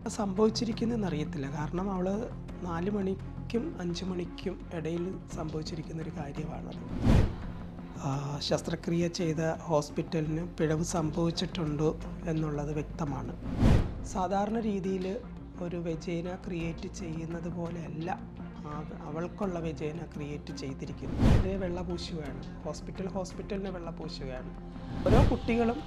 സംഭവിച്ചിരിക്കുന്നതെന്ന് അറിയത്തില്ല കാരണം അവൾ നാല് മണിക്കും അഞ്ച് മണിക്കും ഇടയിൽ സംഭവിച്ചിരിക്കുന്ന ഒരു കാര്യമാണത് ആ, ശസ്ത്രക്രിയ ചെയ്ത ഹോസ്പിറ്റലിന് പിഴവ് സംഭവിച്ചിട്ടുണ്ടോ എന്നുള്ളത് വ്യക്തമാണ് സാധാരണ രീതിയിൽ ഒരു വെജേന ക്രിയേറ്റ് ചെയ്യുന്നത് പോലെയല്ല ആ- അവൾക്കുള്ള വെജേന ക്രിയേറ്റ് ചെയ്തിരിക്കുന്നത് അതേ വെള്ള പൂശുകയാണ് ഹോസ്പിറ്റൽ ഹോസ്പിറ്റലിന് വെള്ള പൂശുകയാണ് ഓരോ കുട്ടികളും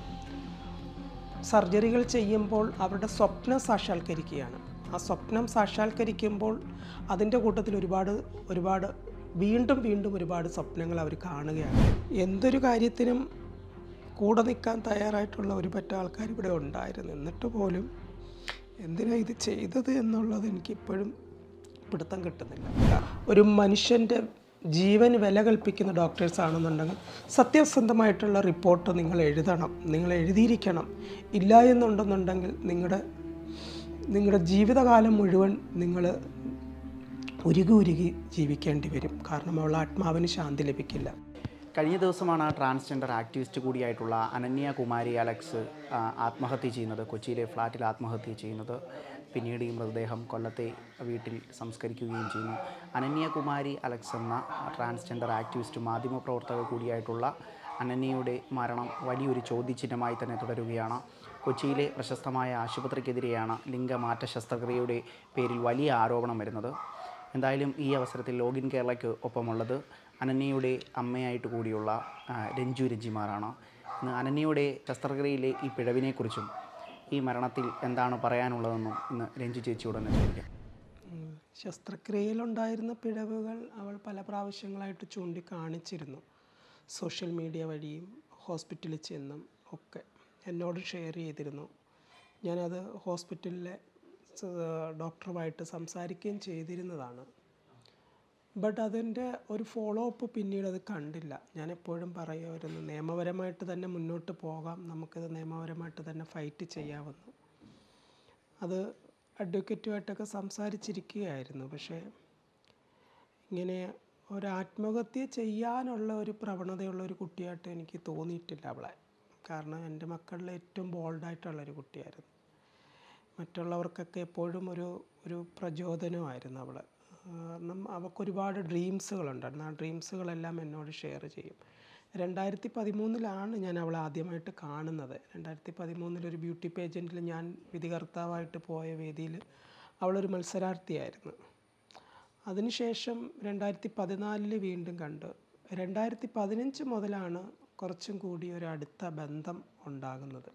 സർജറികൾ ചെയ്യുമ്പോൾ അവരുടെ സ്വപ്നം സാക്ഷാത്കരിക്കുകയാണ് ആ സ്വപ്നം സാക്ഷാത്കരിക്കുമ്പോൾ അതിൻ്റെ കൂട്ടത്തിൽ ഒരുപാട് ഒരുപാട് വീണ്ടും വീണ്ടും ഒരുപാട് സ്വപ്നങ്ങൾ അവർ കാണുകയാണ് എന്തൊരു കാര്യത്തിനും കൂടെ നിൽക്കാൻ തയ്യാറായിട്ടുള്ള ഒരു പറ്റ ആൾക്കാർ ഇവിടെ ഉണ്ടായിരുന്നു എന്നിട്ട് പോലും എന്തിനാ ഇത് ചെയ്തത് എന്നുള്ളത് എനിക്കിപ്പോഴും പിടുത്തം കിട്ടുന്നില്ല ഒരു മനുഷ്യൻ്റെ ജീവന് വില കൽപ്പിക്കുന്ന ഡോക്ടേഴ്സ് ആണെന്നുണ്ടെങ്കിൽ സത്യസന്ധമായിട്ടുള്ള റിപ്പോർട്ട് നിങ്ങൾ എഴുതണം നിങ്ങൾ എഴുതിയിരിക്കണം ഇല്ല എന്നുണ്ടെന്നുണ്ടെങ്കിൽ നിങ്ങളുടെ നിങ്ങളുടെ ജീവിതകാലം മുഴുവൻ നിങ്ങൾ ഉരുകി ഉരുകി ജീവിക്കേണ്ടി വരും കാരണം അവൾ ആത്മാവിന് ശാന്തി ലഭിക്കില്ല കഴിഞ്ഞ ദിവസമാണ് ട്രാൻസ്ജെൻഡർ ആക്ടിവിസ്റ്റ് കൂടിയായിട്ടുള്ള അനന്യ കുമാരി അലക്സ് ആ, ആത്മഹത്യ ചെയ്യുന്നത് കൊച്ചിയിലെ ഫ്ലാറ്റിൽ ആത്മഹത്യ ചെയ്യുന്നത് പിന്നീട് ഈ മൃതദേഹം കൊല്ലത്തെ വീട്ടിൽ സംസ്കരിക്കുകയും ചെയ്യുന്നു അനന്യ കുമാരി അലക്സ് എന്ന ട്രാൻസ്ജെൻഡർ ആക്ടിവിസ്റ്റ് മാധ്യമപ്രവർത്തക കൂടിയായിട്ടുള്ള അനന്യയുടെ മരണം വലിയൊരു ചോദ്യചിഹ്നമായി തന്നെ തുടരുകയാണ് കൊച്ചിയിലെ പ്രശസ്തമായ ആശുപത്രിക്കെതിരെയാണ് ലിംഗമാറ്റ ശസ്ത്രക്രിയയുടെ പേരിൽ വലിയ ആരോപണം വരുന്നത് എന്തായാലും ഈ അവസരത്തിൽ ലോഗിൻ കേരളയ്ക്ക് ഒപ്പമുള്ളത് അനന്യയുടെ അമ്മയായിട്ട് കൂടിയുള്ള ആ, രഞ്ജു രഞ്ജിമാറാണ് ഇന്ന് അനന്യയുടെ ശസ്ത്രക്രിയയിലെ ഈ പിഴവിനെക്കുറിച്ചും ഈ മരണത്തിൽ എന്താണ് പറയാനുള്ളതെന്നും ഇന്ന് രഞ്ജു ചേച്ചിയോട് തന്നെ ചോദിക്കാം ഉം. ശസ്ത്രക്രിയയിലുണ്ടായിരുന്ന പിഴവുകൾ അവൾ പല പ്രാവശ്യങ്ങളായിട്ട് ചൂണ്ടിക്കാണിച്ചിരുന്നു സോഷ്യൽ മീഡിയ വഴിയും ഹോസ്പിറ്റലിൽ ചെന്നും ഒക്കെ എന്നോട് ഷെയർ ചെയ്തിരുന്നു ഞാനത് ഹോസ്പിറ്റലിലെ സ- ഡോക്ടറുമായിട്ട് സംസാരിക്കുകയും ചെയ്തിരുന്നതാണ് ബട്ട് അതിൻ്റെ ഒരു ഫോളോ അപ്പ് പിന്നീട് അത് കണ്ടില്ല ഞാൻ എപ്പോഴും പറയുമായിരുന്നു നിയമപരമായിട്ട് തന്നെ മുന്നോട്ട് പോകാം നമുക്കത് നിയമപരമായിട്ട് തന്നെ ഫൈറ്റ് ചെയ്യാമെന്ന് അത് അഡ്വക്കേറ്റുമായിട്ടൊക്കെ സംസാരിച്ചിരിക്കുകയായിരുന്നു പക്ഷേ ഇങ്ങനെ ഒരു ആത്മഹത്യ ചെയ്യാനുള്ള ഒരു പ്രവണതയുള്ള ഒരു കുട്ടിയായിട്ട് എനിക്ക് തോന്നിയിട്ടില്ല അവളെ കാരണം എൻ്റെ മക്കളിൽ ഏറ്റവും ബോൾഡായിട്ടുള്ള ഒരു കുട്ടിയായിരുന്നു മറ്റുള്ളവർക്കൊക്കെ എപ്പോഴും ഒരു ഒരു പ്രചോദനമായിരുന്നു അവൾ കാരണം അവൾക്കൊരുപാട് ഡ്രീംസുകളുണ്ടായിരുന്നു ആ ഡ്രീംസുകളെല്ലാം എന്നോട് ഷെയർ ചെയ്യും രണ്ടായിരത്തി പതിമൂന്നിലാണ് ഞാൻ അവളെ ആദ്യമായിട്ട് കാണുന്നത് രണ്ടായിരത്തി പതിമൂന്നിൽ ഒരു ബ്യൂട്ടി പേജൻറ്റിൽ ഞാൻ വിധികർത്താവായിട്ട് പോയ വേദിയിൽ അവളൊരു മത്സരാർത്ഥിയായിരുന്നു അതിനുശേഷം രണ്ടായിരത്തി പതിനാലിൽ വീണ്ടും കണ്ടു രണ്ടായിരത്തി പതിനഞ്ച് മുതലാണ് കുറച്ചും കൂടി ഒരു അടുത്ത ബന്ധം ഉണ്ടാകുന്നത്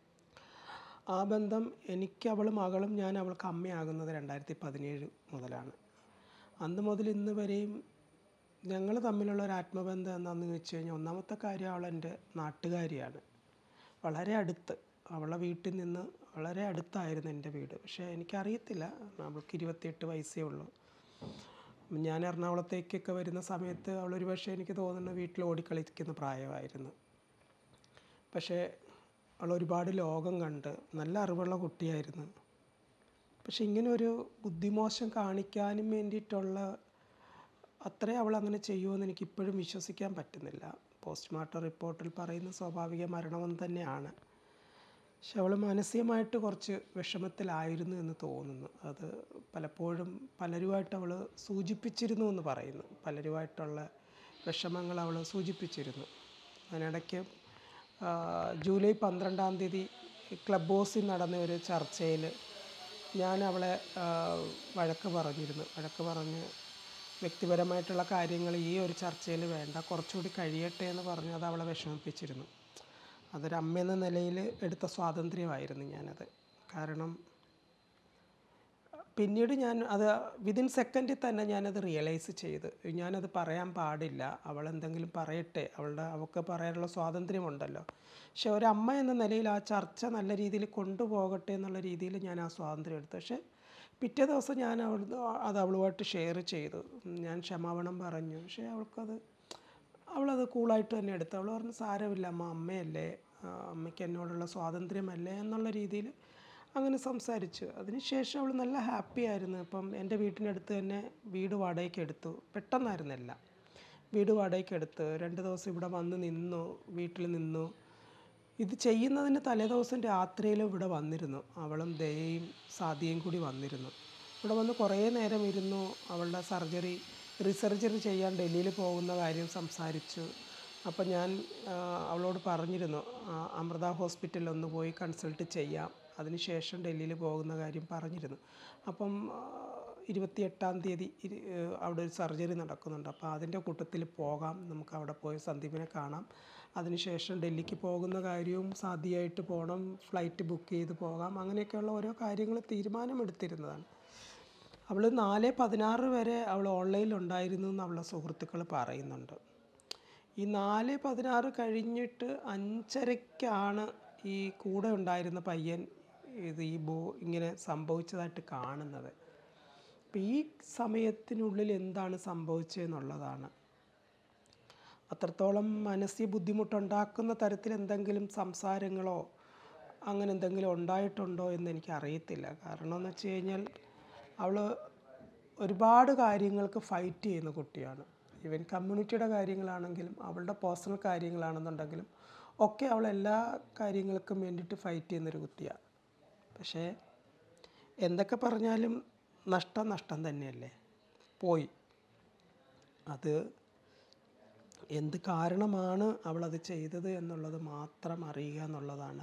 ആ ബന്ധം എനിക്ക് അവളും മകളും ഞാൻ അവൾക്ക് അമ്മയാകുന്നത് രണ്ടായിരത്തി പതിനേഴ് മുതലാണ് അന്ന് മുതൽ ഇന്ന് വരെയും ഞങ്ങൾ തമ്മിലുള്ള ഒരു ആത്മബന്ധം എന്താണെന്ന് വെച്ച് കഴിഞ്ഞാൽ ഒന്നാമത്തെ കാര്യം അവൾ എൻ്റെ നാട്ടുകാരിയാണ് വളരെ അടുത്ത് അവളെ വീട്ടിൽ നിന്ന് വളരെ അടുത്തായിരുന്നു എൻ്റെ വീട് പക്ഷേ എനിക്കറിയത്തില്ല അവൾക്ക് ഇരുപത്തിയെട്ട് വയസ്സേ ഉള്ളൂ ഞാൻ എറണാകുളത്തേക്കൊക്കെ വരുന്ന സമയത്ത് അവളൊരു പക്ഷേ എനിക്ക് തോന്നുന്നു വീട്ടിൽ ഓടിക്കളിക്കുന്ന പ്രായമായിരുന്നു പക്ഷേ അവൾ ഒരുപാട് ലോകം കണ്ട് നല്ല അറിവുള്ള കുട്ടിയായിരുന്നു പക്ഷെ ഇങ്ങനെ ഒരു ബുദ്ധിമോശം കാണിക്കാനും വേണ്ടിയിട്ടുള്ള അത്രയും അവൾ അങ്ങനെ ചെയ്യുമെന്ന് എനിക്ക് ഇപ്പോഴും വിശ്വസിക്കാൻ പറ്റുന്നില്ല പോസ്റ്റ്മോർട്ടം റിപ്പോർട്ടിൽ പറയുന്ന സ്വാഭാവിക മരണമെന്ന് തന്നെയാണ് പക്ഷെ അവൾ മാനസികമായിട്ട് കുറച്ച് വിഷമത്തിലായിരുന്നു എന്ന് തോന്നുന്നു അത് പലപ്പോഴും പലരുമായിട്ട് അവൾ സൂചിപ്പിച്ചിരുന്നു എന്ന് പറയുന്നു പലരുമായിട്ടുള്ള വിഷമങ്ങൾ അവൾ സൂചിപ്പിച്ചിരുന്നു അതിനിടയ്ക്ക് ആ, ജൂലൈ പന്ത്രണ്ടാം തീയതി ക്ലബ് ഹൗസിൽ നടന്ന ഒരു ചർച്ചയിൽ ഞാൻ അവളെ ആ, വഴക്ക് പറഞ്ഞിരുന്നു വഴക്ക് പറഞ്ഞ് വ്യക്തിപരമായിട്ടുള്ള കാര്യങ്ങൾ ഈ ഒരു ചർച്ചയിൽ വേണ്ട കുറച്ചുകൂടി കഴിയട്ടെ എന്ന് പറഞ്ഞ് അത് അവളെ വിഷമിപ്പിച്ചിരുന്നു അതൊരു അമ്മയെന്ന നിലയിൽ എടുത്ത സ്വാതന്ത്ര്യമായിരുന്നു ഞാനത് കാരണം പിന്നീട് ഞാൻ അത് വിതിൻ സെക്കൻഡിൽ തന്നെ ഞാനത് റിയലൈസ് ചെയ്ത് ഞാനത് പറയാൻ പാടില്ല അവൾ എന്തെങ്കിലും പറയട്ടെ അവളുടെ അവൾക്ക് പറയാനുള്ള സ്വാതന്ത്ര്യമുണ്ടല്ലോ പക്ഷെ ഒരമ്മ എന്ന നിലയിൽ ആ ചർച്ച നല്ല രീതിയിൽ കൊണ്ടുപോകട്ടെ എന്നുള്ള രീതിയിൽ ഞാൻ ആ സ്വാതന്ത്ര്യം എടുത്തു പക്ഷേ പിറ്റേ ദിവസം ഞാൻ അവൾ അത് അവളുമായിട്ട് ഷെയർ ചെയ്തു ഞാൻ ക്ഷമാപണം പറഞ്ഞു പക്ഷേ അവൾക്കത് അവളത് കൂളായിട്ട് തന്നെ എടുത്തു അവൾ പറഞ്ഞു സാരമില്ല അമ്മ അമ്മയല്ലേ ആ, അമ്മയ്ക്ക് എന്നോടുള്ള സ്വാതന്ത്ര്യമല്ലേ എന്നുള്ള രീതിയിൽ അങ്ങനെ സംസാരിച്ചു അതിനുശേഷം അവൾ നല്ല ഹാപ്പി ആയിരുന്നു ഇപ്പം എൻ്റെ വീട്ടിനടുത്ത് തന്നെ വീട് വാടകയ്ക്ക് എടുത്തു പെട്ടെന്നായിരുന്നല്ല വീട് വാടകയ്ക്ക് എടുത്ത് രണ്ട് ദിവസം ഇവിടെ വന്ന് നിന്നു വീട്ടിൽ നിന്നു ഇത് ചെയ്യുന്നതിന് തലേദിവസം രാത്രിയിൽ ഇവിടെ വന്നിരുന്നു അവളും ദയയും സാദിയും കൂടി വന്നിരുന്നു ഇവിടെ വന്ന് കുറേ നേരം ഇരുന്നു അവളുടെ സർജറി റിസർജറി ചെയ്യാൻ ഡൽഹിയിൽ പോകുന്ന കാര്യം സംസാരിച്ചു അപ്പം ഞാൻ ആ, അവളോട് പറഞ്ഞിരുന്നു ആ, അമൃത ഹോസ്പിറ്റലിൽ ഒന്ന് പോയി കൺസൾട്ട് ചെയ്യാം അതിനുശേഷം ഡൽഹിയിൽ പോകുന്ന കാര്യം പറഞ്ഞിരുന്നു അപ്പം ആ, ഇരുപത്തിയെട്ടാം തീയതി ഇരു- ഏഹ് അവിടെ ഒരു സർജറി നടക്കുന്നുണ്ട് അപ്പോൾ അതിൻ്റെ കൂട്ടത്തിൽ പോകാം നമുക്ക് അവിടെ പോയി സന്ദീപിനെ കാണാം അതിനുശേഷം ഡൽഹിക്ക് പോകുന്ന കാര്യവും സാധ്യമായിട്ട് പോകണം ഫ്ലൈറ്റ് ബുക്ക് ചെയ്ത് പോകാം അങ്ങനെയൊക്കെയുള്ള ഓരോ കാര്യങ്ങൾ തീരുമാനമെടുത്തിരുന്നതാണ് അവൾ നാല് പതിനാറ് വരെ അവൾ ഓൺലൈനിൽ ഉണ്ടായിരുന്നു എന്ന് അവളുടെ സുഹൃത്തുക്കൾ പറയുന്നുണ്ട് ഈ നാല് പതിനാറ് കഴിഞ്ഞിട്ട് അഞ്ചരയ്ക്കാണ് ഈ കൂടെ ഉണ്ടായിരുന്ന പയ്യൻ ഇത് ഈ ബോ ഇങ്ങനെ സംഭവിച്ചതായിട്ട് കാണുന്നത് അപ്പം ഈ സമയത്തിനുള്ളിൽ എന്താണ് സംഭവിച്ചതെന്നുള്ളതാണ് അത്രത്തോളം മനസ്സി ബുദ്ധിമുട്ടുണ്ടാക്കുന്ന തരത്തിൽ എന്തെങ്കിലും സംസാരങ്ങളോ അങ്ങനെ എന്തെങ്കിലും ഉണ്ടായിട്ടുണ്ടോ എന്ന് എനിക്ക് അറിയത്തില്ല കാരണം എന്ന് വെച്ച് കഴിഞ്ഞാൽ അവൾ ഒരുപാട് കാര്യങ്ങൾക്ക് ഫൈറ്റ് ചെയ്യുന്ന കുട്ടിയാണ് ഈവൻ കമ്മ്യൂണിറ്റിയുടെ കാര്യങ്ങളാണെങ്കിലും അവളുടെ പേഴ്സണൽ കാര്യങ്ങളാണെന്നുണ്ടെങ്കിലും ഒക്കെ അവൾ എല്ലാ കാര്യങ്ങൾക്കും വേണ്ടിയിട്ട് ഫൈറ്റ് ചെയ്യുന്നൊരു കുട്ടിയാണ് പക്ഷേ എന്തൊക്കെ പറഞ്ഞാലും നഷ്ടം നഷ്ടം തന്നെയല്ലേ പോയി അത് എന്ത് കാരണമാണ് അവളത് ചെയ്തത് എന്നുള്ളത് മാത്രം അറിയുക എന്നുള്ളതാണ്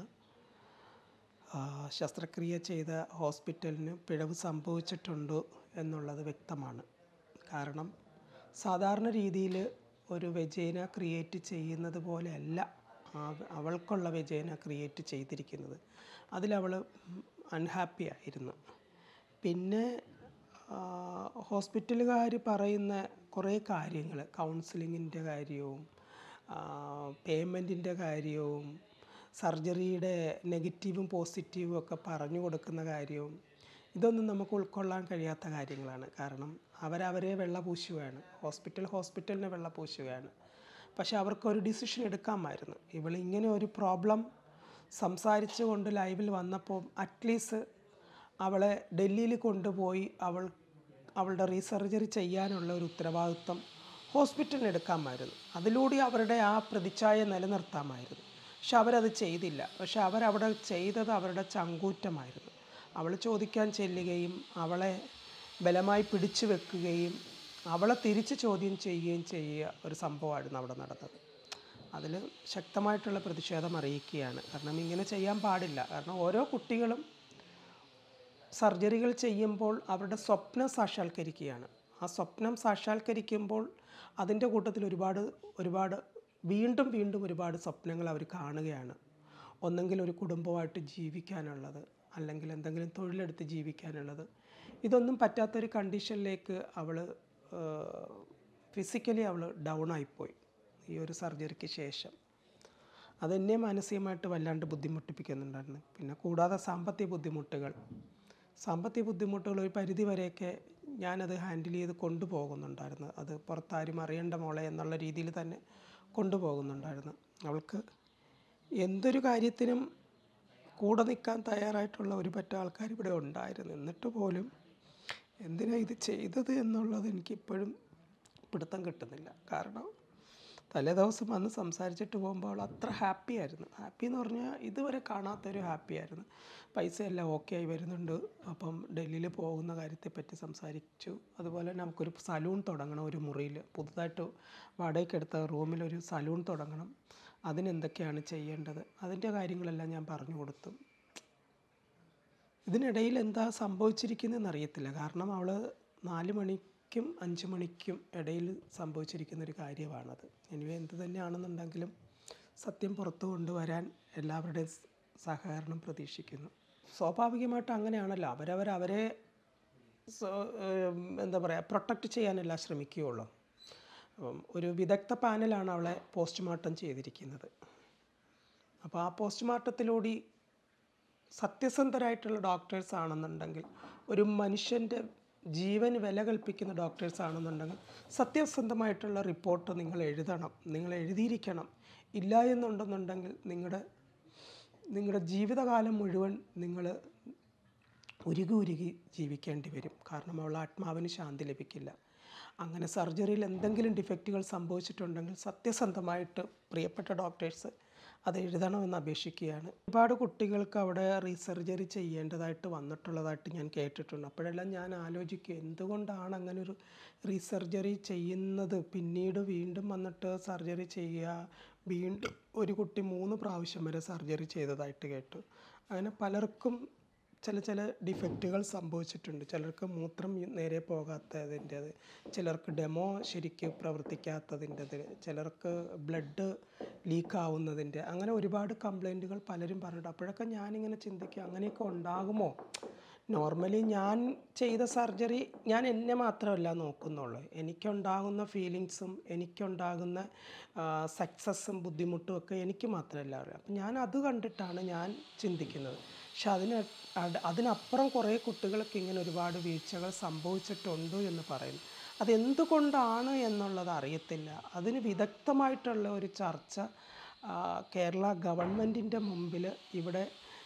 ആ, ശസ്ത്രക്രിയ ചെയ്ത ഹോസ്പിറ്റലിന് പിഴവ് സംഭവിച്ചിട്ടുണ്ട് എന്നുള്ളത് വ്യക്തമാണ് കാരണം സാധാരണ രീതിയിൽ ഒരു വെജേന ക്രിയേറ്റ് ചെയ്യുന്നത് പോലെയല്ല ആ- അവൾക്കുള്ള വെജേന ക്രിയേറ്റ് ചെയ്തിരിക്കുന്നത് അതിലവൾ അൺഹാപ്പി ആയിരുന്നു പിന്നെ ഹോസ്പിറ്റലുകാർ പറയുന്ന കുറേ കാര്യങ്ങൾ കൗൺസിലിങ്ങിൻ്റെ കാര്യവും പേയ്മെൻറ്റിൻ്റെ കാര്യവും സർജറിയുടെ നെഗറ്റീവും പോസിറ്റീവും ഒക്കെ പറഞ്ഞു കൊടുക്കുന്ന കാര്യവും ഇതൊന്നും നമുക്ക് ഉൾക്കൊള്ളാൻ കഴിയാത്ത കാര്യങ്ങളാണ് കാരണം അവരവരെ വെള്ള പൂശുകയാണ് ഹോസ്പിറ്റൽ ഹോസ്പിറ്റലിനെ വെള്ള പൂശുകയാണ് പക്ഷെ അവർക്കൊരു ഡിസിഷൻ എടുക്കാമായിരുന്നു ഇവൾ ഇങ്ങനെ ഒരു പ്രോബ്ലം സംസാരിച്ചു കൊണ്ട് ലൈവിൽ വന്നപ്പോൾ അറ്റ്ലീസ്റ്റ് അവളെ ഡൽഹിയിൽ കൊണ്ടുപോയി അവൾ അവളുടെ റീസർജറി ചെയ്യാനുള്ള ഒരു ഉത്തരവാദിത്വം ഹോസ്പിറ്റലിന് എടുക്കാമായിരുന്നു അതിലൂടെ അവരുടെ ആ പ്രതിച്ഛായ നിലനിർത്താമായിരുന്നു പക്ഷെ അവരത് ചെയ്തില്ല പക്ഷെ അവരവിടെ ചെയ്തത് അവരുടെ ചങ്കൂറ്റമായിരുന്നു അവൾ ചോദിക്കാൻ ചെല്ലുകയും അവളെ ബലമായി പിടിച്ചു വെക്കുകയും അവളെ തിരിച്ച് ചോദ്യം ചെയ്യുകയും ചെയ്യുക ഒരു സംഭവമായിരുന്നു അവിടെ നടന്നത് അതിൽ ശക്തമായിട്ടുള്ള പ്രതിഷേധം അറിയിക്കുകയാണ് കാരണം ഇങ്ങനെ ചെയ്യാൻ പാടില്ല കാരണം ഓരോ കുട്ടികളും സർജറികൾ ചെയ്യുമ്പോൾ അവരുടെ സ്വപ്നം സാക്ഷാത്കരിക്കുകയാണ് ആ സ്വപ്നം സാക്ഷാത്കരിക്കുമ്പോൾ അതിൻ്റെ കൂട്ടത്തിൽ ഒരുപാട് ഒരുപാട് വീണ്ടും വീണ്ടും ഒരുപാട് സ്വപ്നങ്ങൾ അവർ കാണുകയാണ് ഒന്നെങ്കിൽ ഒരു കുടുംബമായിട്ട് ജീവിക്കാനുള്ളത് അല്ലെങ്കിൽ എന്തെങ്കിലും തൊഴിലെടുത്ത് ജീവിക്കാനുള്ളത് ഇതൊന്നും പറ്റാത്തൊരു കണ്ടീഷനിലേക്ക് അവൾ ഫിസിക്കലി അവൾ ഡൗൺ ആയിപ്പോയി ഈ ഒരു സർജറിക്ക് ശേഷം അതെന്നെ മാനസികമായിട്ട് വല്ലാണ്ട് ബുദ്ധിമുട്ടിപ്പിക്കുന്നുണ്ടായിരുന്നു പിന്നെ കൂടാതെ സാമ്പത്തിക ബുദ്ധിമുട്ടുകൾ സാമ്പത്തിക ബുദ്ധിമുട്ടുകൾ ഒരു പരിധി വരെയൊക്കെ ഞാനത് ഹാൻഡിൽ ചെയ്ത് കൊണ്ടുപോകുന്നുണ്ടായിരുന്നു അത് പുറത്താരും അറിയേണ്ട മോളെ എന്നുള്ള രീതിയിൽ തന്നെ കൊണ്ടുപോകുന്നുണ്ടായിരുന്നു അവൾക്ക് എന്തൊരു കാര്യത്തിനും കൂടെ നിൽക്കാൻ തയ്യാറായിട്ടുള്ള ഒരു പറ്റ ആൾക്കാർ ഇവിടെ ഉണ്ടായിരുന്നു എന്നിട്ട് പോലും എന്തിനാ ഇത് ചെയ്തത് എന്നുള്ളത് എനിക്കിപ്പോഴും പിടുത്തം കിട്ടുന്നില്ല കാരണം തലേ ദിവസം വന്ന് സംസാരിച്ചിട്ട് പോകുമ്പോൾ അവൾ അത്ര ഹാപ്പി ആയിരുന്നു ഹാപ്പി എന്ന് പറഞ്ഞാൽ ഇതുവരെ കാണാത്തൊരു ഹാപ്പി ആയിരുന്നു പൈസ എല്ലാം ഓക്കെ ആയി വരുന്നുണ്ട് അപ്പം ഡൽഹിയിൽ പോകുന്ന കാര്യത്തെപ്പറ്റി സംസാരിച്ചു അതുപോലെ നമുക്കൊരു സലൂൺ തുടങ്ങണം ഒരു മുറിയിൽ പുതുതായിട്ട് വാടകയ്ക്കെടുത്ത റൂമിൽ ഒരു സലൂൺ തുടങ്ങണം അതിനെന്തൊക്കെയാണ് ചെയ്യേണ്ടത് അതിൻ്റെ കാര്യങ്ങളെല്ലാം ഞാൻ പറഞ്ഞു കൊടുത്തു ഇതിനിടയിൽ എന്താ സംഭവിച്ചിരിക്കുന്നതെന്ന് അറിയത്തില്ല കാരണം അവൾ നാല് മണിക്കും അഞ്ച് മണിക്കും ഇടയിൽ സംഭവിച്ചിരിക്കുന്ന ഒരു കാര്യമാണത് എനിവേ എന്ത് തന്നെയാണെന്നുണ്ടെങ്കിലും സത്യം പുറത്തു കൊണ്ടുവരാൻ എല്ലാവരുടെയും സ- സഹകരണം പ്രതീക്ഷിക്കുന്നു സ്വാഭാവികമായിട്ട് അങ്ങനെയാണല്ലോ അവരവർ അവരെ സ്വ- ഏം, എന്താ പറയുക പ്രൊട്ടക്റ്റ് ചെയ്യാനെല്ലാം ശ്രമിക്കുകയുള്ളൂ അപ്പം ഒരു വിദഗ്ധ പാനലാണ് അവളെ പോസ്റ്റ്മോർട്ടം ചെയ്തിരിക്കുന്നത് അപ്പോൾ ആ പോസ്റ്റ്മോർട്ടത്തിലൂടെ സത്യസന്ധരായിട്ടുള്ള ഡോക്ടേഴ്സ് ആണെന്നുണ്ടെങ്കിൽ ഒരു മനുഷ്യൻ്റെ ജീവന് വില കൽപ്പിക്കുന്ന ഡോക്ടേഴ്സ് ആണെന്നുണ്ടെങ്കിൽ സത്യസന്ധമായിട്ടുള്ള റിപ്പോർട്ട് നിങ്ങൾ എഴുതണം നിങ്ങൾ എഴുതിയിരിക്കണം ഇല്ല എന്നുണ്ടെന്നുണ്ടെങ്കിൽ നിങ്ങളുടെ നിങ്ങളുടെ ജീവിതകാലം മുഴുവൻ നിങ്ങൾ ഉരുകി ഉരുകി ജീവിക്കേണ്ടി വരും കാരണം അവൾ ആത്മാവിന് ശാന്തി ലഭിക്കില്ല അങ്ങനെ സർജറിയിൽ എന്തെങ്കിലും ഡിഫക്റ്റുകൾ സംഭവിച്ചിട്ടുണ്ടെങ്കിൽ സത്യസന്ധമായിട്ട് പ്രിയപ്പെട്ട ഡോക്ടേഴ്സ് അത് എഴുതണമെന്ന് അപേക്ഷിക്കുകയാണ് ഒരുപാട് കുട്ടികൾക്ക് അവിടെ റീസർജറി ചെയ്യേണ്ടതായിട്ട് വന്നിട്ടുള്ളതായിട്ട് ഞാൻ കേട്ടിട്ടുണ്ട് അപ്പോഴെല്ലാം ഞാൻ ആലോചിക്കും എന്തുകൊണ്ടാണ് അങ്ങനെ ഒരു റീസർജറി ചെയ്യുന്നത് പിന്നീട് വീണ്ടും വന്നിട്ട് സർജറി ചെയ്യുക വീണ്ടും ഒരു കുട്ടി മൂന്ന് പ്രാവശ്യം വരെ സർജറി ചെയ്തതായിട്ട് കേട്ടു അങ്ങനെ പലർക്കും ചില ചില ഡിഫക്റ്റുകൾ സംഭവിച്ചിട്ടുണ്ട് ചിലർക്ക് മൂത്രം നേരെ പോകാത്തതിൻ്റെത് ചിലർക്ക് ഡെമോ ശരിക്ക് പ്രവർത്തിക്കാത്തതിൻ്റെത് ചിലർക്ക് ബ്ലഡ് ലീക്ക് ആവുന്നതിൻ്റെ അങ്ങനെ ഒരുപാട് കംപ്ലൈൻറ്റുകൾ പലരും പറഞ്ഞിട്ടുണ്ട് അപ്പോഴൊക്കെ ഞാനിങ്ങനെ ചിന്തിക്കും അങ്ങനെയൊക്കെ ഉണ്ടാകുമോ നോർമലി ഞാൻ ചെയ്ത സർജറി ഞാൻ എന്നെ മാത്രമല്ല നോക്കുന്നുള്ളൂ എനിക്കുണ്ടാകുന്ന ഫീലിങ്സും എനിക്കുണ്ടാകുന്ന സക്സസ്സും ബുദ്ധിമുട്ടും ഒക്കെ എനിക്ക് മാത്രമല്ല അറിയാം അപ്പം ഞാൻ അത് കണ്ടിട്ടാണ് ഞാൻ ചിന്തിക്കുന്നത് പക്ഷെ അതിന് അട് അതിനപ്പുറം കുറേ കുട്ടികൾക്ക് ഇങ്ങനെ ഒരുപാട് വീഴ്ചകൾ സംഭവിച്ചിട്ടുണ്ട് എന്ന് പറയുന്നു അതെന്തുകൊണ്ടാണ് എന്നുള്ളത് അറിയത്തില്ല അതിന് വിദഗ്ധമായിട്ടുള്ള ഒരു ചർച്ച ആ, കേരള ഗവൺമെൻറ്റിൻ്റെ മുമ്പിൽ ഇവിടെ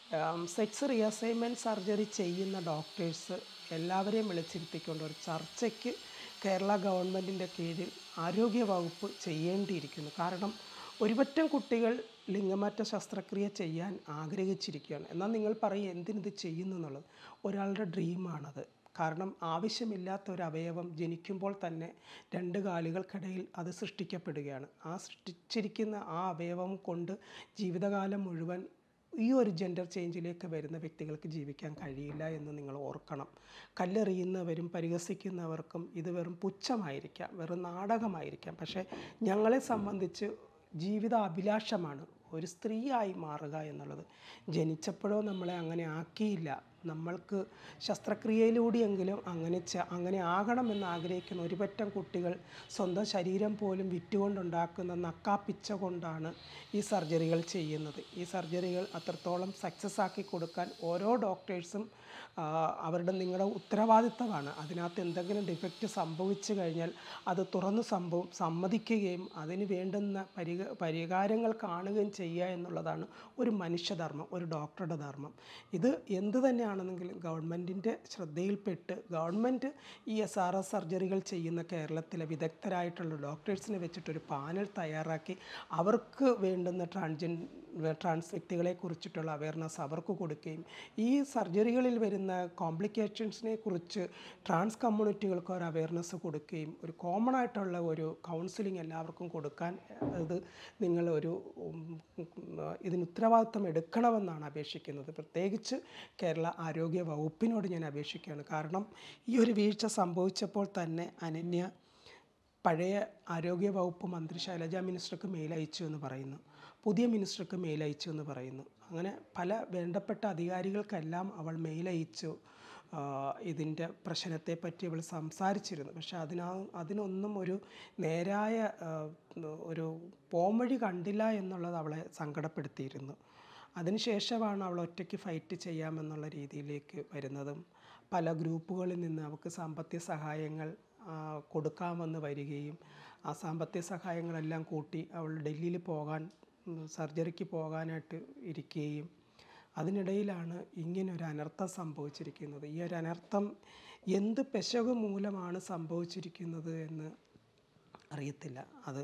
സെക്സ് റീഅസൈൻമെൻറ്റ് സർജറി ചെയ്യുന്ന ഡോക്ടേഴ്സ് എല്ലാവരെയും വിളിച്ചിരുത്തിക്കൊണ്ട് ഒരു ചർച്ചയ്ക്ക് കേരള ഗവൺമെൻറ്റിൻ്റെ കീഴിൽ ആരോഗ്യ വകുപ്പ് ചെയ്യേണ്ടിയിരിക്കുന്നു കാരണം ഒരുപറ്റം കുട്ടികൾ ലിംഗമാറ്റ ശസ്ത്രക്രിയ ചെയ്യാൻ ആഗ്രഹിച്ചിരിക്കുകയാണ് എന്നാൽ നിങ്ങൾ പറയും എന്തിനിത് ചെയ്യുന്നു എന്നുള്ളത് ഒരാളുടെ ഡ്രീമാണത് കാരണം ആവശ്യമില്ലാത്ത ഒരു അവയവം ജനിക്കുമ്പോൾ തന്നെ രണ്ട് കാലുകൾക്കിടയിൽ അത് സൃഷ്ടിക്കപ്പെടുകയാണ് ആ സൃഷ്ടിച്ചിരിക്കുന്ന ആ അവയവം കൊണ്ട് ജീവിതകാലം മുഴുവൻ ഈ ഒരു ജെൻഡർ ചേഞ്ചിലേക്ക് വരുന്ന വ്യക്തികൾക്ക് ജീവിക്കാൻ കഴിയില്ല എന്ന് നിങ്ങൾ ഓർക്കണം കല്ലെറിയുന്നവരും പരിഹസിക്കുന്നവർക്കും ഇത് വെറും പുച്ഛമായിരിക്കാം വെറും നാടകമായിരിക്കാം പക്ഷേ ഞങ്ങളെ സംബന്ധിച്ച് ജീവിത അഭിലാഷമാണ് ഒരു സ്ത്രീയായി മാറുക എന്നുള്ളത് ജനിച്ചപ്പോഴോ നമ്മളെ അങ്ങനെ ആക്കിയില്ല നമ്മൾക്ക് ശസ്ത്രക്രിയയിലൂടെയെങ്കിലും അങ്ങനെ ച അങ്ങനെ ആകണമെന്ന് ആഗ്രഹിക്കുന്ന ഒരുപറ്റം കുട്ടികൾ സ്വന്തം ശരീരം പോലും വിറ്റുകൊണ്ടുണ്ടാക്കുന്ന നക്കാപ്പിച്ച കൊണ്ടാണ് ഈ സർജറികൾ ചെയ്യുന്നത് ഈ സർജറികൾ അത്രത്തോളം സക്സസ് ആക്കി കൊടുക്കാൻ ഓരോ ഡോക്ടേഴ്സും ആ, അവരുടെ നിങ്ങളുടെ ഉത്തരവാദിത്തമാണ് അതിനകത്ത് എന്തെങ്കിലും ഡിഫക്റ്റ് സംഭവിച്ചു കഴിഞ്ഞാൽ അത് തുറന്ന് സംഭവം സമ്മതിക്കുകയും അതിന് വേണ്ടുന്ന പരിക പരിഹാരങ്ങൾ കാണുകയും ചെയ്യുക എന്നുള്ളതാണ് ഒരു മനുഷ്യധർമ്മം ഒരു ഡോക്ടറുടെ ധർമ്മം ഇത് എന്ത് തന്നെയാണെന്നെങ്കിലും ഗവൺമെൻറ്റിൻ്റെ ശ്രദ്ധയിൽപ്പെട്ട് ഗവൺമെൻറ് ഈ എസ് ആർ എസ് സർജറികൾ ചെയ്യുന്ന കേരളത്തിലെ വിദഗ്ധരായിട്ടുള്ള ഡോക്ടേഴ്സിനെ വെച്ചിട്ടൊരു പാനൽ തയ്യാറാക്കി അവർക്ക് വേണ്ടുന്ന ട്രാൻജൻ ട്രാൻസ് വ്യക്തികളെ കുറിച്ചിട്ടുള്ള അവയർനെസ് അവർക്ക് കൊടുക്കുകയും ഈ സർജറികളിൽ വരുന്ന കോംപ്ലിക്കേഷൻസിനെ കുറിച്ച് ട്രാൻസ് കമ്മ്യൂണിറ്റികൾക്ക് ഒരു അവയർനെസ് കൊടുക്കുകയും ഒരു കോമൺ ആയിട്ടുള്ള ഒരു കൗൺസിലിംഗ് എല്ലാവർക്കും കൊടുക്കാൻ ഇത് നിങ്ങൾ ഒരു ഉം, ഇതിന് ഉത്തരവാദിത്തം എടുക്കണമെന്നാണ് അപേക്ഷിക്കുന്നത് പ്രത്യേകിച്ച് കേരള ആരോഗ്യ വകുപ്പിനോട് ഞാൻ അപേക്ഷിക്കുകയാണ് കാരണം ഈ ഒരു വീഴ്ച സംഭവിച്ചപ്പോൾ തന്നെ അനന്യ പഴയ ആരോഗ്യ വകുപ്പ് മന്ത്രി ശൈലജ മിനിസ്റ്റർക്ക് മെയിൽ അയച്ചു എന്ന് പറയുന്നു പുതിയ മിനിസ്റ്റർക്ക് മെയിൽ അയച്ചു എന്ന് പറയുന്നു അങ്ങനെ പല വേണ്ടപ്പെട്ട അധികാരികൾക്കെല്ലാം അവൾ മെയിൽ അയച്ചു ആ, ഇതിൻ്റെ പ്രശ്നത്തെപ്പറ്റി അവൾ സംസാരിച്ചിരുന്നു പക്ഷെ അതിനാ അതിനൊന്നും ഒരു നേരായ ആ, ഒരു പോംവഴി കണ്ടില്ല എന്നുള്ളത് അവളെ സങ്കടപ്പെടുത്തിയിരുന്നു അതിനുശേഷമാണ് അവൾ ഒറ്റയ്ക്ക് ഫൈറ്റ് ചെയ്യാമെന്നുള്ള രീതിയിലേക്ക് വരുന്നതും പല ഗ്രൂപ്പുകളിൽ നിന്ന് അവൾക്ക് സാമ്പത്തിക സഹായങ്ങൾ ആ, കൊടുക്കാമെന്ന് വരികയും ആ സാമ്പത്തിക സഹായങ്ങളെല്ലാം കൂട്ടി അവൾ ഡൽഹിയിൽ പോകാൻ ഉം, സർജറിക്ക് പോകാനായിട്ട് ഇരിക്കുകയും അതിനിടയിലാണ് ഇങ്ങനൊരു അനർത്ഥം സംഭവിച്ചിരിക്കുന്നത് ഈ ഒരു അനർത്ഥം എന്ത് പെശക് മൂലമാണ് സംഭവിച്ചിരിക്കുന്നത് എന്ന് അറിയത്തില്ല അത്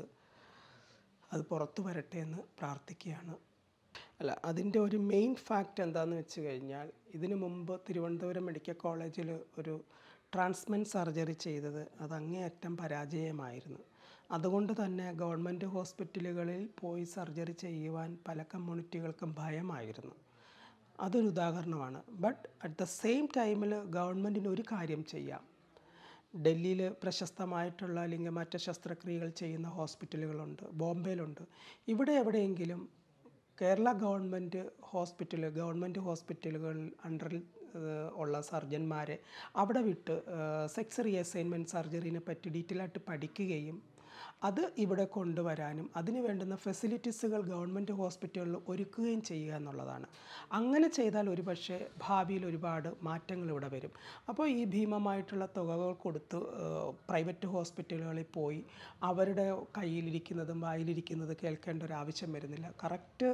അത് പുറത്തു വരട്ടെ എന്ന് പ്രാർത്ഥിക്കുകയാണ് അല്ല അതിൻ്റെ ഒരു മെയിൻ ഫാക്റ്റ് എന്താണെന്ന് വെച്ച് കഴിഞ്ഞാൽ ഇതിനു മുമ്പ് തിരുവനന്തപുരം മെഡിക്കൽ കോളേജിൽ ഒരു ട്രാൻസ്മെൻറ്റ് സർജറി ചെയ്തത് അത് അങ്ങേയറ്റം പരാജയമായിരുന്നു അതുകൊണ്ട് തന്നെ ഗവൺമെൻറ് ഹോസ്പിറ്റലുകളിൽ പോയി സർജറി ചെയ്യുവാൻ പല കമ്മ്യൂണിറ്റികൾക്കും ഭയമായിരുന്നു അതൊരു ഉദാഹരണമാണ് ബട്ട് അറ്റ് ദ സെയിം ടൈമിൽ ഗവൺമെൻറ്റിന് ഒരു കാര്യം ചെയ്യാം ഡൽഹിയിൽ പ്രശസ്തമായിട്ടുള്ള ലിംഗമാറ്റ ശസ്ത്രക്രിയകൾ ചെയ്യുന്ന ഹോസ്പിറ്റലുകളുണ്ട് ബോംബെയിലുണ്ട് ഇവിടെ എവിടെയെങ്കിലും കേരള ഗവൺമെൻറ് ഹോസ്പിറ്റൽ ഗവൺമെൻറ് ഹോസ്പിറ്റലുകൾ അണ്ടറിൽ ഏഹ്, ഉള്ള സർജന്മാരെ അവിടെ വിട്ട് സെക്സ് റീഅസൈൻമെൻറ്റ് സർജറിനെ പറ്റി ഡീറ്റെയിൽ ആയിട്ട് പഠിക്കുകയും അത് ഇവിടെ കൊണ്ടുവരാനും അതിന് വേണ്ടുന്ന ഫെസിലിറ്റീസുകൾ ഗവൺമെൻറ് ഹോസ്പിറ്റലുകളിൽ ഒരുക്കുകയും ചെയ്യുക എന്നുള്ളതാണ് അങ്ങനെ ചെയ്താൽ ഒരുപക്ഷെ ഭാവിയിൽ ഒരുപാട് മാറ്റങ്ങൾ ഇവിടെ വരും അപ്പോൾ ഈ ഭീമമായിട്ടുള്ള തുകകൾ കൊടുത്ത് പ്രൈവറ്റ് ഹോസ്പിറ്റലുകളിൽ പോയി അവരുടെ കയ്യിലിരിക്കുന്നതും വായിലിരിക്കുന്നത് കേൾക്കേണ്ട ഒരു ആവശ്യം വരുന്നില്ല കറക്റ്റ്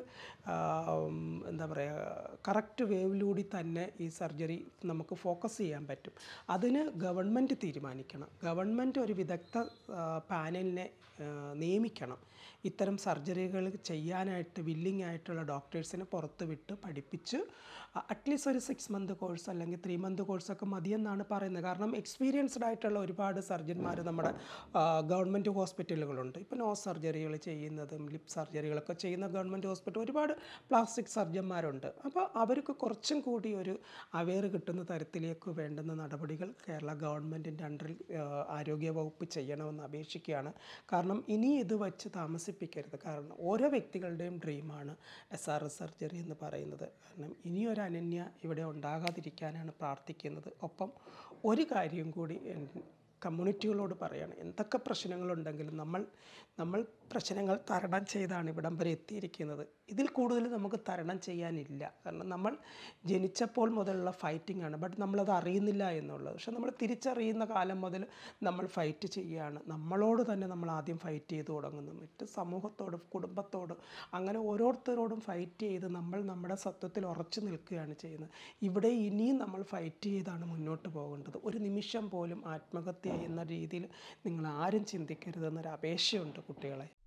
എന്താ പറയുക കറക്റ്റ് വേവിലൂടെ തന്നെ ഈ സർജറി നമുക്ക് ഫോക്കസ് ചെയ്യാൻ പറ്റും അതിന് ഗവൺമെൻറ് തീരുമാനിക്കണം ഗവൺമെൻറ് ഒരു വിദഗ്ധ ആ, പാനലിനെ പ്രൊഫഷണലിനെ ആ, നിയമിക്കണം ഇത്തരം സർജറികൾ ചെയ്യാനായിട്ട് വില്ലിംഗ് ആയിട്ടുള്ള ഡോക്ടേഴ്സിനെ പുറത്ത് വിട്ട് പഠിപ്പിച്ച് അറ്റ്ലീസ്റ്റ് ഒരു സിക്സ് മന്ത് കോഴ്സ് അല്ലെങ്കിൽ ത്രീ മന്ത് കോഴ്സൊക്കെ മതിയെന്നാണ് പറയുന്നത് കാരണം എക്സ്പീരിയൻസ്ഡ് ആയിട്ടുള്ള ഒരുപാട് സർജന്മാർ നമ്മുടെ ഗവൺമെൻറ് ഹോസ്പിറ്റലുകളുണ്ട് ഇപ്പോൾ നോ സർജറികൾ ചെയ്യുന്നതും ലിപ് സർജറികളൊക്കെ ചെയ്യുന്ന ഗവൺമെൻറ് ഹോസ്പിറ്റൽ ഒരുപാട് പ്ലാസ്റ്റിക് സർജന്മാരുണ്ട് അപ്പോൾ അവർക്ക് കുറച്ചും കൂടി ഒരു അവെയർ കിട്ടുന്ന തരത്തിലേക്ക് വേണ്ടുന്ന നടപടികൾ കേരള ഗവൺമെൻറ്റിൻ്റെ അണ്ടറിൽ ആരോഗ്യ വകുപ്പ് ചെയ്യണമെന്ന് അപേക്ഷിക്കുകയാണ് കാരണം ഇനി ഇത് വച്ച് താമസിപ്പിക്കരുത് കാരണം ഓരോ വ്യക്തികളുടെയും ഡ്രീമാണ് എസ് ആർ എസ് സർജറി എന്ന് പറയുന്നത് കാരണം ഇനിയൊരു അനന്യ ഇവിടെ ഉണ്ടാകാതിരിക്കാനാണ് പ്രാർത്ഥിക്കുന്നത് ഒപ്പം ഒരു കാര്യം കൂടി എൻ- കമ്മ്യൂണിറ്റികളോട് പറയാണ് എന്തൊക്കെ പ്രശ്നങ്ങളുണ്ടെങ്കിലും നമ്മൾ നമ്മൾ പ്രശ്നങ്ങൾ തരണം ചെയ്താണ് ഇവിടം വരെ എത്തിയിരിക്കുന്നത് ഇതിൽ കൂടുതൽ നമുക്ക് തരണം ചെയ്യാനില്ല കാരണം നമ്മൾ ജനിച്ചപ്പോൾ മുതലുള്ള ഫൈറ്റിംഗ് ആണ് ബട്ട് നമ്മളത് അറിയുന്നില്ല എന്നുള്ളത് പക്ഷെ നമ്മൾ തിരിച്ചറിയുന്ന കാലം മുതൽ നമ്മൾ ഫൈറ്റ് ചെയ്യുകയാണ് നമ്മളോട് തന്നെ നമ്മൾ ആദ്യം ഫൈറ്റ് ചെയ്ത് തുടങ്ങുന്നു മറ്റ് സമൂഹത്തോട് കുടുംബത്തോട് അങ്ങനെ ഓരോരുത്തരോടും ഫൈറ്റ് ചെയ്ത് നമ്മൾ നമ്മുടെ സത്വത്തിൽ ഉറച്ചു നിൽക്കുകയാണ് ചെയ്യുന്നത് ഇവിടെ ഇനിയും നമ്മൾ ഫൈറ്റ് ചെയ്താണ് മുന്നോട്ട് പോകേണ്ടത് ഒരു നിമിഷം പോലും ആത്മഹത്യ എന്ന രീതിയിൽ നിങ്ങൾ ആരും ചിന്തിക്കരുതെന്നൊരു അപേക്ഷയുണ്ട് കുട്ടികളെ